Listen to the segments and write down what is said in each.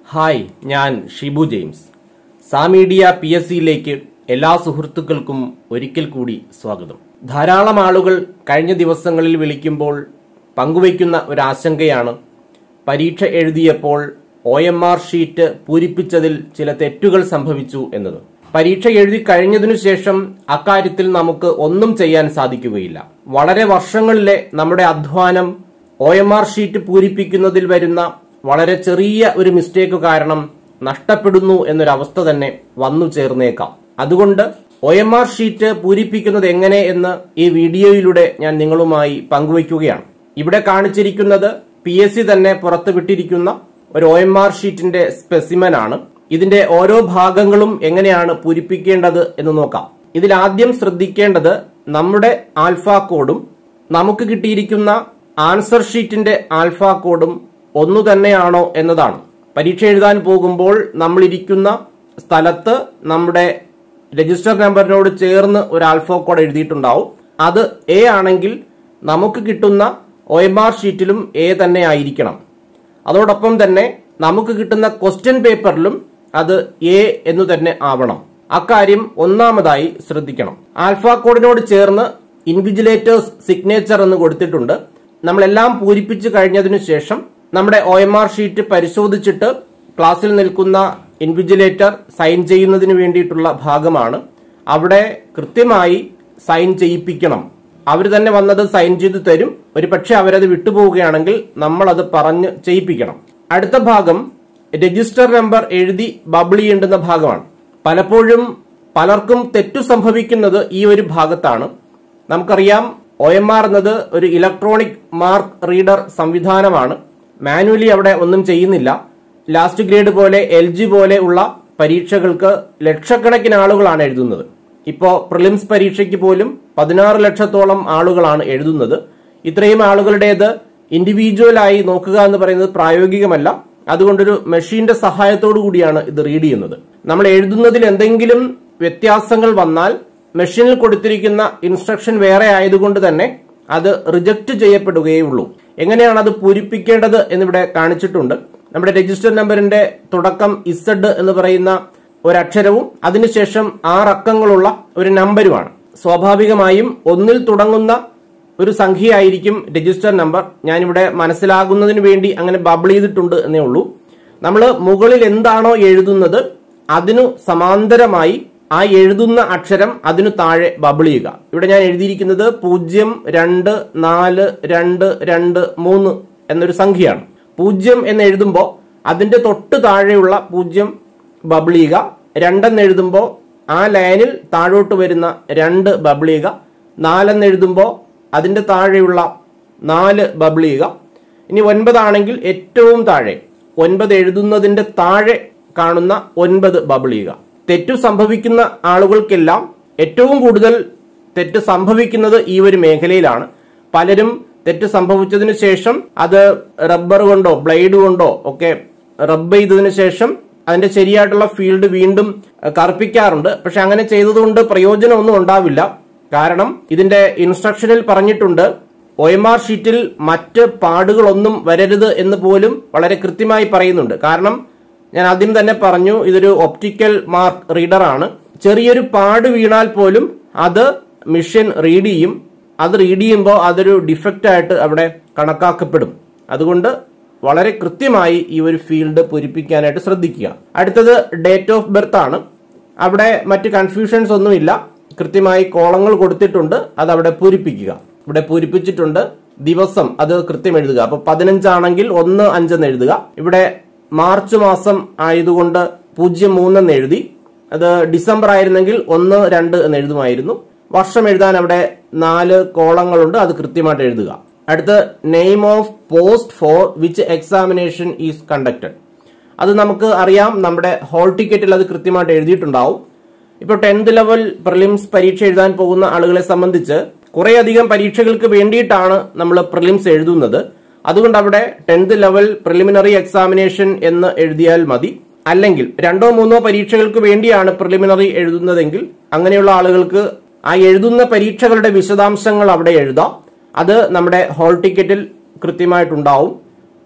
hi ഞാൻ Shibu James സാമീഡിയ P S സിയിലേക്ക് എല്ലാ സുഹൃത്തുക്കൾക്കും ഒരിക്കൽ കൂടി സ്വാഗതം ധാരാളം ആളുകൾ കഴിഞ്ഞ ദിവസങ്ങളിൽ വിളിക്കുമ്പോൾ പങ്കുവയ്ക്കുന്ന ഒരു ആശങ്കയാണ് പരീക്ഷ എഴുതിയപ്പോൾ ഒ എം ആർ ഷീറ്റ് പൂരിപ്പിച്ചതിൽ ചില തെറ്റുകൾ സംഭവിച്ചു എന്നത് പരീക്ഷ എഴുതി കഴിഞ്ഞതിനു ശേഷം അക്കാര്യത്തിൽ നമുക്ക് ഒന്നും ചെയ്യാൻ സാധിക്കുകയില്ല വളരെ വർഷങ്ങളിലെ നമ്മുടെ അധ്വാനം ഒ എം ആർ ഷീറ്റ് പൂരിപ്പിക്കുന്നതിൽ വരുന്ന വളരെ ചെറിയ ഒരു മിസ്റ്റേക്ക് കാരണം നഷ്ടപ്പെടുന്നു എന്നൊരവസ്ഥ തന്നെ വന്നു ചേർന്നേക്കാം അതുകൊണ്ട് ഒ എം ആർ ഷീറ്റ് പൂരിപ്പിക്കുന്നത് എങ്ങനെ എന്ന് ഈ വീഡിയോയിലൂടെ ഞാൻ നിങ്ങളുമായി പങ്കുവയ്ക്കുകയാണ് ഇവിടെ കാണിച്ചിരിക്കുന്നത് പി എസ് സി തന്നെ പുറത്തുവിട്ടിരിക്കുന്ന ഒരു ഒ എം ആർ ഷീറ്റിന്റെ സ്പെസിമൻ ആണ് ഇതിന്റെ ഓരോ ഭാഗങ്ങളും എങ്ങനെയാണ് പൂരിപ്പിക്കേണ്ടത് എന്ന് നോക്കാം ഇതിൽ ആദ്യം ശ്രദ്ധിക്കേണ്ടത് നമ്മുടെ ആൽഫ കോഡും നമുക്ക് കിട്ടിയിരിക്കുന്ന ആൻസർ ഷീറ്റിന്റെ ആൽഫ കോഡും ഒന്നു തന്നെയാണോ എന്നതാണ് പരീക്ഷ എഴുതാൻ പോകുമ്പോൾ നമ്മൾ ഇരിക്കുന്ന സ്ഥലത്ത് നമ്മുടെ രജിസ്റ്റർ നമ്പറിനോട് ചേർന്ന് ഒരു ആൽഫ കോഡ് എഴുതിയിട്ടുണ്ടാവും അത് എ ആണെങ്കിൽ നമുക്ക് കിട്ടുന്ന ഒ എം ആർ ഷീറ്റിലും എ തന്നെ ആയിരിക്കണം അതോടൊപ്പം തന്നെ നമുക്ക് കിട്ടുന്ന ക്വസ്റ്റ്യൻ പേപ്പറിലും അത് എ എന്ന് തന്നെ ആവണം അക്കാര്യം ഒന്നാമതായി ശ്രദ്ധിക്കണം ആൽഫ കോഡിനോട് ചേർന്ന് ഇൻവിജിലേറ്റേഴ്സ് സിഗ്നേച്ചർ എന്ന് കൊടുത്തിട്ടുണ്ട് നമ്മളെല്ലാം പൂരിപ്പിച്ചു കഴിഞ്ഞതിനു ശേഷം നമ്മുടെ ഒ എം ആർ ഷീറ്റ് പരിശോധിച്ചിട്ട് ക്ലാസ്സിൽ നിൽക്കുന്ന ഇൻവിജിലേറ്റർ സൈൻ ചെയ്യുന്നതിന് വേണ്ടിയിട്ടുള്ള ഭാഗമാണ് അവിടെ കൃത്യമായി സൈൻ ചെയ്യിപ്പിക്കണം അവർ തന്നെ വന്നത് സൈൻ ചെയ്ത് തരും ഒരു പക്ഷെ അവരത് വിട്ടുപോവുകയാണെങ്കിൽ നമ്മൾ അത് പറഞ്ഞ് ചെയ്യിപ്പിക്കണം അടുത്ത ഭാഗം രജിസ്റ്റർ നമ്പർ എഴുതി ബബിൾ ചെയ്യേണ്ടുന്ന ഭാഗമാണ് പലപ്പോഴും പലർക്കും തെറ്റു സംഭവിക്കുന്നത് ഈ ഒരു ഭാഗത്താണ് നമുക്കറിയാം ഒ എം ആർ എന്നത് ഒരു ഇലക്ട്രോണിക് മാർക്ക് റീഡർ സംവിധാനമാണ് മാനുവലി അവിടെ ഒന്നും ചെയ്യുന്നില്ല ലാസ്റ്റ് ഗ്രേഡ് പോലെ എൽ ജി പോലെ ഉള്ള പരീക്ഷകൾക്ക് ലക്ഷക്കണക്കിന് ആളുകളാണ് എഴുതുന്നത് ഇപ്പോൾ പ്രിലിംസ് പരീക്ഷയ്ക്ക് പോലും പതിനാറ് ലക്ഷത്തോളം ആളുകളാണ് എഴുതുന്നത് ഇത്രയും ആളുകളുടേത് ഇൻഡിവിജ്വലായി നോക്കുക എന്ന് പറയുന്നത് പ്രായോഗികമല്ല അതുകൊണ്ടൊരു മെഷീന്റെ സഹായത്തോടു കൂടിയാണ് ഇത് റീഡ് ചെയ്യുന്നത് നമ്മൾ എഴുതുന്നതിൽ എന്തെങ്കിലും വ്യത്യാസങ്ങൾ വന്നാൽ മെഷീനിൽ കൊടുത്തിരിക്കുന്ന ഇൻസ്ട്രക്ഷൻ വേറെ ആയതുകൊണ്ട് തന്നെ അത് റിജക്ട് ചെയ്യപ്പെടുകയുള്ളൂ എങ്ങനെയാണ് അത് പൂരിപ്പിക്കേണ്ടത് എന്നിവിടെ കാണിച്ചിട്ടുണ്ട് നമ്മുടെ രജിസ്റ്റർ നമ്പറിന്റെ തുടക്കം ഇസഡ് എന്ന് പറയുന്ന ഒരക്ഷരവും അതിനുശേഷം ആറ് അക്കങ്ങളുള്ള ഒരു നമ്പരുമാണ് സ്വാഭാവികമായും ഒന്നിൽ തുടങ്ങുന്ന ഒരു സംഖ്യയായിരിക്കും രജിസ്റ്റർ നമ്പർ ഞാനിവിടെ മനസ്സിലാകുന്നതിന് വേണ്ടി അങ്ങനെ ബബിൾ ചെയ്തിട്ടുണ്ട് എന്നേ ഉള്ളൂ നമ്മൾ മുകളിൽ എന്താണോ എഴുതുന്നത് അതിനു സമാന്തരമായി ആ എഴുതുന്ന അക്ഷരം അതിനു താഴെ ബബിൾ ചെയ്യുക ഇവിടെ ഞാൻ എഴുതിയിരിക്കുന്നത് പൂജ്യം രണ്ട് നാല് രണ്ട് രണ്ട് മൂന്ന് എന്നൊരു സംഖ്യയാണ് പൂജ്യം എന്ന് എഴുതുമ്പോൾ അതിന്റെ തൊട്ട് താഴെയുള്ള പൂജ്യം ബബിൾ ചെയ്യുക രണ്ടെന്ന് എഴുതുമ്പോൾ ആ ലൈനിൽ താഴോട്ട് വരുന്ന രണ്ട് ബബിൾ ചെയ്യുക നാലെന്ന് എഴുതുമ്പോൾ അതിന്റെ താഴെയുള്ള നാല് ബബിൾ ചെയ്യുക ഇനി ഒൻപതാണെങ്കിൽ ഏറ്റവും താഴെ ഒൻപത് എഴുതുന്നതിന്റെ താഴെ കാണുന്ന ഒൻപത് ബബിൾ ചെയ്യുക തെറ്റു സംഭവിക്കുന്ന ആളുകൾക്കെല്ലാം ഏറ്റവും കൂടുതൽ തെറ്റ് സംഭവിക്കുന്നത് ഈ ഒരു മേഖലയിലാണ് പലരും തെറ്റ് സംഭവിച്ചതിന് ശേഷം അത് റബ്ബർ കൊണ്ടോ ബ്ലേഡ് കൊണ്ടോ ഒക്കെ റബ്ബ് ചെയ്തതിനു ശേഷം അതിന്റെ ശരിയായിട്ടുള്ള ഫീൽഡ് വീണ്ടും കറുപ്പിക്കാറുണ്ട് പക്ഷെ അങ്ങനെ ചെയ്തതുകൊണ്ട് പ്രയോജനമൊന്നും ഉണ്ടാവില്ല കാരണം ഇതിന്റെ ഇൻസ്ട്രക്ഷനിൽ പറഞ്ഞിട്ടുണ്ട് ഒ എം ആർ ഷീറ്റിൽ മറ്റ് പാടുകളൊന്നും വരരുത് എന്ന് പോലും വളരെ കൃത്യമായി പറയുന്നുണ്ട് കാരണം ഞാൻ ആദ്യം തന്നെ പറഞ്ഞു ഇതൊരു ഒപ്റ്റിക്കൽ മാർക്ക് റീഡർ ആണ് ചെറിയൊരു പാട് വീണാൽ പോലും അത് മിഷൻ റീഡ് ചെയ്യും അത് റീഡ് ചെയ്യുമ്പോൾ അതൊരു ഡിഫക്റ്റ് ആയിട്ട് അവിടെ കണക്കാക്കപ്പെടും അതുകൊണ്ട് വളരെ കൃത്യമായി ഈ ഒരു ഫീൽഡ് പൂരിപ്പിക്കാനായിട്ട് ശ്രദ്ധിക്കുക അടുത്തത് ഡേറ്റ് ഓഫ് ബർത്ത് ആണ് അവിടെ മറ്റ് കൺഫ്യൂഷൻസ് ഒന്നുമില്ല കൃത്യമായി കോളങ്ങൾ കൊടുത്തിട്ടുണ്ട് അത് അവിടെ പൂരിപ്പിക്കുക ഇവിടെ പൂരിപ്പിച്ചിട്ടുണ്ട് ദിവസം അത് കൃത്യം എഴുതുക അപ്പൊ പതിനഞ്ചാണെങ്കിൽ ഒന്ന് അഞ്ചെന്ന് എഴുതുക ഇവിടെ മാർച്ച് മാസം ആയതുകൊണ്ട് പൂജ്യം മൂന്നെന്ന് എഴുതി അത് ഡിസംബർ ആയിരുന്നെങ്കിൽ ഒന്ന് രണ്ട് എന്ന് എഴുതുമായിരുന്നു വർഷം എഴുതാൻ അവിടെ നാല് കോളങ്ങളുണ്ട് അത് കൃത്യമായിട്ട് എഴുതുക അടുത്ത് name of post for which examination is conducted അത് നമുക്ക് അറിയാം നമ്മുടെ ഹോൾ ടിക്കറ്റിൽ അത് കൃത്യമായിട്ട് എഴുതിയിട്ടുണ്ടാവും ഇപ്പോൾ ടെൻത്ത് ലെവൽ പ്രിലിംസ് പരീക്ഷ എഴുതാൻ പോകുന്ന ആളുകളെ സംബന്ധിച്ച് കുറേയധികം പരീക്ഷകൾക്ക് വേണ്ടിയിട്ടാണ് നമ്മൾ പ്രിലിംസ് എഴുതുന്നത് അതുകൊണ്ട് അവിടെ ടെൻത്ത് ലെവൽ പ്രിലിമിനറി എക്സാമിനേഷൻ എന്ന് എഴുതിയാൽ മതി അല്ലെങ്കിൽ രണ്ടോ മൂന്നോ പരീക്ഷകൾക്ക് വേണ്ടിയാണ് പ്രിലിമിനറി എഴുതുന്നതെങ്കിൽ അങ്ങനെയുള്ള ആളുകൾക്ക് ആ എഴുതുന്ന പരീക്ഷകളുടെ വിശദാംശങ്ങൾ അവിടെ എഴുതാം അത് നമ്മുടെ ഹോൾ ടിക്കറ്റിൽ കൃത്യമായിട്ടുണ്ടാവും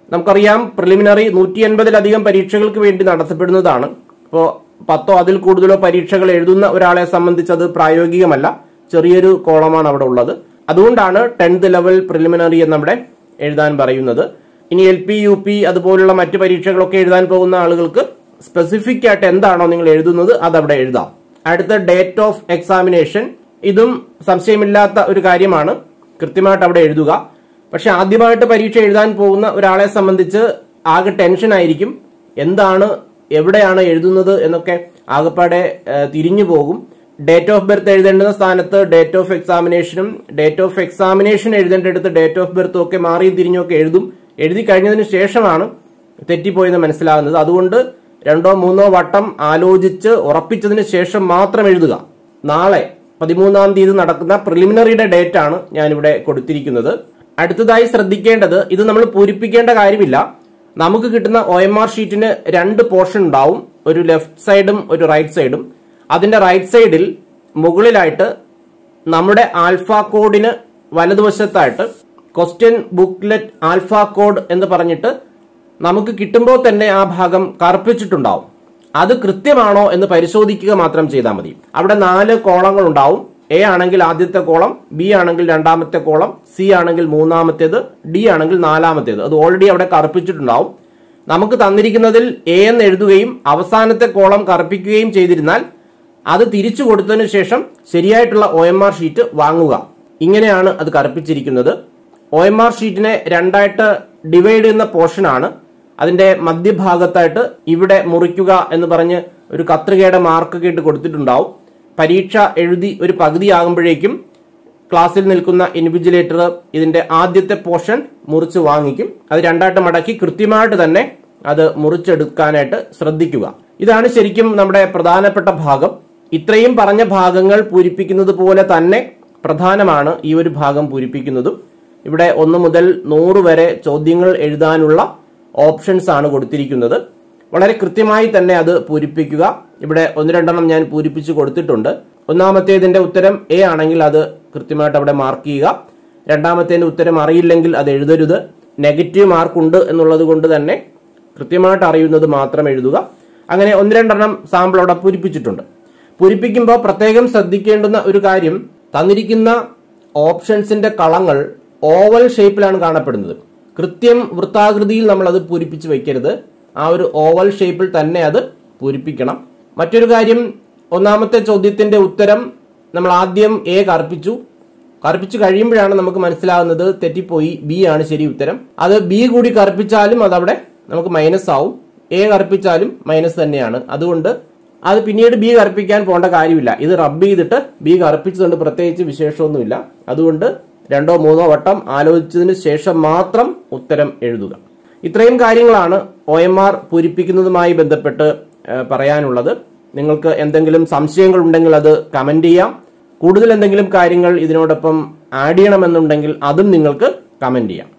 നമുക്കറിയാം പ്രിലിമിനറി നൂറ്റി എൺപതിലധികം പരീക്ഷകൾക്ക് വേണ്ടി നടത്തപ്പെടുന്നതാണ് ഇപ്പോൾ പത്തോ അതിൽ കൂടുതലോ പരീക്ഷകൾ എഴുതുന്ന ഒരാളെ സംബന്ധിച്ച് അത് പ്രായോഗികമല്ല ചെറിയൊരു കോളമാണ് അവിടെ ഉള്ളത് അതുകൊണ്ടാണ് ടെൻത്ത് ലെവൽ പ്രിലിമിനറി എന്നവിടെ എഴുതാൻ പറയുന്നത് ഇനി എൽ പി യു പി അതുപോലുള്ള മറ്റ് പരീക്ഷകളൊക്കെ എഴുതാൻ പോകുന്ന ആളുകൾക്ക് സ്പെസിഫിക് ആയിട്ട് എന്താണോ നിങ്ങൾ എഴുതുന്നത് അത് അവിടെ എഴുതാം അടുത്ത ഡേറ്റ് ഓഫ് എക്സാമിനേഷൻ ഇതും സംശയമില്ലാത്ത ഒരു കാര്യമാണ് കൃത്യമായിട്ട് അവിടെ എഴുതുക പക്ഷെ ആദ്യമായിട്ട് പരീക്ഷ എഴുതാൻ പോകുന്ന ഒരാളെ സംബന്ധിച്ച് ആകെ ടെൻഷൻ ആയിരിക്കും എന്താണ് എവിടെയാണ് എഴുതുന്നത് എന്നൊക്കെ ആകെപ്പാടെ ഏഹ്, തിരിഞ്ഞു പോകും ഡേറ്റ് ഓഫ് ബർത്ത് എഴുതേണ്ടുന്ന സ്ഥാനത്ത് ഡേറ്റ് ഓഫ് എക്സാമിനേഷനും ഡേറ്റ് ഓഫ് എക്സാമിനേഷൻ എഴുതേണ്ടടുത്ത് ഡേറ്റ് ഓഫ് ബർത്തും ഒക്കെ മാറിയും തിരിഞ്ഞും ഒക്കെ എഴുതും എഴുതി കഴിഞ്ഞതിന് ശേഷമാണ് തെറ്റിപ്പോയെന്ന് മനസ്സിലാകുന്നത് അതുകൊണ്ട് രണ്ടോ മൂന്നോ വട്ടം ആലോചിച്ച് ഉറപ്പിച്ചതിന് ശേഷം മാത്രം എഴുതുക നാളെ പതിമൂന്നാം തീയതി നടക്കുന്ന പ്രിലിമിനറിയുടെ ഡേറ്റ് ആണ് ഞാനിവിടെ കൊടുത്തിരിക്കുന്നത് അടുത്തതായി ശ്രദ്ധിക്കേണ്ടത് ഇത് നമ്മൾ പൂരിപ്പിക്കേണ്ട കാര്യമില്ല നമുക്ക് കിട്ടുന്ന ഒ എം ആർ ഷീറ്റിന് രണ്ട് പോർഷൻ ഉണ്ടാവും ഒരു ലെഫ്റ്റ് സൈഡും ഒരു റൈറ്റ് സൈഡും അതിന്റെ റൈറ്റ് സൈഡിൽ മുകളിലായിട്ട് നമ്മുടെ ആൽഫ കോഡിന് വലതുവശത്തായിട്ട് ക്വസ്റ്റ്യൻ ബുക്ക്ലെറ്റ് ആൽഫ കോഡ് എന്ന് പറഞ്ഞിട്ട് നമുക്ക് കിട്ടുമ്പോൾ തന്നെ ആ ഭാഗം കറുപ്പിച്ചിട്ടുണ്ടാവും അത് കൃത്യമാണോ എന്ന് പരിശോധിക്കുക മാത്രം ചെയ്താൽ മതി അവിടെ നാല് കോളങ്ങൾ ഉണ്ടാവും എ ആണെങ്കിൽ ആദ്യത്തെ കോളം ബി ആണെങ്കിൽ രണ്ടാമത്തെ കോളം സി ആണെങ്കിൽ മൂന്നാമത്തേത് ഡി ആണെങ്കിൽ നാലാമത്തേത് അത് ഓൾറെഡി അവിടെ കറുപ്പിച്ചിട്ടുണ്ടാവും നമുക്ക് തന്നിരിക്കുന്നതിൽ എ എന്ന് എഴുതുകയും അവസാനത്തെ കോളം കറുപ്പിക്കുകയും ചെയ്തിരുന്നാൽ അത് തിരിച്ചു കൊടുത്തതിനു ശേഷം ശരിയായിട്ടുള്ള ഒ എം ആർ ഷീറ്റ് വാങ്ങുക ഇങ്ങനെയാണ് അത് കറുപ്പിച്ചിരിക്കുന്നത് ഒ എം ആർ ഷീറ്റിനെ രണ്ടായിട്ട് ഡിവൈഡ് ചെയ്യുന്ന പോർഷനാണ് അതിന്റെ മധ്യഭാഗത്തായിട്ട് ഇവിടെ മുറിക്കുക എന്ന് പറഞ്ഞ് ഒരു കത്രികയുടെ മാർക്കൊക്കെ ഇട്ട് കൊടുത്തിട്ടുണ്ടാവും പരീക്ഷ എഴുതി ഒരു പകുതിയാകുമ്പോഴേക്കും ക്ലാസ്സിൽ നിൽക്കുന്ന ഇൻവിജിലേറ്റർ ഇതിന്റെ ആദ്യത്തെ പോർഷൻ മുറിച്ച് വാങ്ങിക്കും അത് രണ്ടായിട്ട് മടക്കി കൃത്യമായിട്ട് തന്നെ അത് മുറിച്ചെടുക്കാനായിട്ട് ശ്രദ്ധിക്കുക ഇതാണ് ശരിക്കും നമ്മുടെ പ്രധാനപ്പെട്ട ഭാഗം ഇത്രയും പറഞ്ഞ ഭാഗങ്ങൾ പൂരിപ്പിക്കുന്നത് പോലെ തന്നെ പ്രധാനമാണ് ഈ ഒരു ഭാഗം പൂരിപ്പിക്കുന്നതും ഇവിടെ ഒന്ന് മുതൽ നൂറ് വരെ ചോദ്യങ്ങൾ എഴുതാനുള്ള ഓപ്ഷൻസ് ആണ് കൊടുത്തിരിക്കുന്നത് വളരെ കൃത്യമായി തന്നെ അത് പൂരിപ്പിക്കുക ഇവിടെ ഒന്ന് രണ്ടെണ്ണം ഞാൻ പൂരിപ്പിച്ച് കൊടുത്തിട്ടുണ്ട് ഒന്നാമത്തേതിന്റെ ഉത്തരം എ ആണെങ്കിൽ അത് കൃത്യമായിട്ട് അവിടെ മാർക്ക് ചെയ്യുക രണ്ടാമത്തേതിന്റെ ഉത്തരം അറിയില്ലെങ്കിൽ അത് എഴുതരുത് നെഗറ്റീവ് മാർക്ക് ഉണ്ട് എന്നുള്ളത് കൊണ്ട് തന്നെ കൃത്യമായിട്ട് അറിയുന്നത് മാത്രം എഴുതുക അങ്ങനെ ഒന്ന് രണ്ടെണ്ണം സാമ്പിൾ അവിടെ പൂരിപ്പിച്ചിട്ടുണ്ട് പൂരിപ്പിക്കുമ്പോൾ പ്രത്യേകം ശ്രദ്ധിക്കേണ്ടുന്ന ഒരു കാര്യം തന്നിരിക്കുന്ന ഓപ്ഷൻസിന്റെ കളങ്ങൾ ഓവൽ ഷേപ്പിലാണ് കാണപ്പെടുന്നത് കൃത്യം വൃത്താകൃതിയിൽ നമ്മൾ അത് പൂരിപ്പിച്ച് വെക്കരുത് ആ ഒരു ഓവൽ ഷേപ്പിൽ തന്നെ അത് പൂരിപ്പിക്കണം മറ്റൊരു കാര്യം ഒന്നാമത്തെ ചോദ്യത്തിന്റെ ഉത്തരം നമ്മൾ ആദ്യം എ കറുപ്പിച്ചു കറുപ്പിച്ച് കഴിയുമ്പോഴാണ് നമുക്ക് മനസ്സിലാകുന്നത് തെറ്റിപ്പോയി ബി ആണ് ശരി ഉത്തരം അത് ബി കൂടി കറുപ്പിച്ചാലും അതവിടെ നമുക്ക് മൈനസ് ആവും എ കറുപ്പിച്ചാലും മൈനസ് തന്നെയാണ് അതുകൊണ്ട് അത് പിന്നീട് ബി കറുപ്പിക്കാൻ പോകേണ്ട കാര്യമില്ല ഇത് റബ്ബ് ചെയ്തിട്ട് ബി കറുപ്പിച്ചതുകൊണ്ട് പ്രത്യേകിച്ച് വിശേഷമൊന്നുമില്ല അതുകൊണ്ട് രണ്ടോ മൂന്നോ വട്ടം ആലോചിച്ചതിന് ശേഷം മാത്രം ഉത്തരം എഴുതുക ഇത്രയും കാര്യങ്ങളാണ് ഒ എം ആർ പൂരിപ്പിക്കുന്നതുമായി ബന്ധപ്പെട്ട് ഏഹ്, പറയാനുള്ളത് നിങ്ങൾക്ക് എന്തെങ്കിലും സംശയങ്ങൾ ഉണ്ടെങ്കിൽ അത് കമന്റ് ചെയ്യാം കൂടുതൽ എന്തെങ്കിലും കാര്യങ്ങൾ ഇതിനോടൊപ്പം ആഡ് ചെയ്യണമെന്നുണ്ടെങ്കിൽ അതും നിങ്ങൾക്ക് കമന്റ് ചെയ്യാം